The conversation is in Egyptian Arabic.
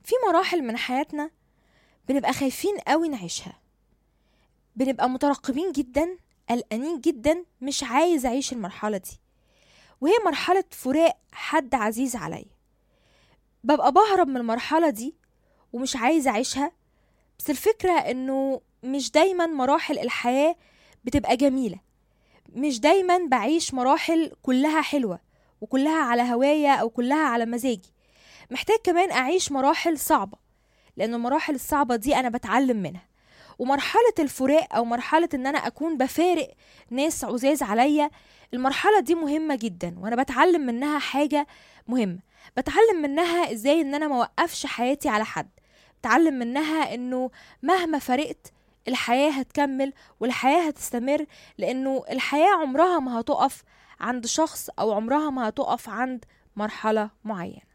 في مراحل من حياتنا بنبقى خايفين قوي نعيشها بنبقى مترقبين جدا قلقانين جدا مش عايز اعيش المرحلة دي وهي مرحلة فراق حد عزيز عليا ببقى بهرب من المرحلة دي ومش عايز اعيشها بس الفكرة انه مش دايما مراحل الحياة بتبقى جميلة مش دايما بعيش مراحل كلها حلوة وكلها على هوايا او كلها على مزاجي محتاج كمان اعيش مراحل صعبة لان المراحل الصعبة دي انا بتعلم منها ومرحلة الفراق او مرحلة ان انا اكون بفارق ناس عزاز عليا المرحلة دي مهمة جدا وانا بتعلم منها حاجة مهمة بتعلم منها ازاي ان انا موقفش حياتي على حد بتعلم منها انه مهما فرقت الحياة هتكمل والحياة هتستمر لانه الحياة عمرها ما هتقف عند شخص او عمرها ما هتقف عند مرحلة معينة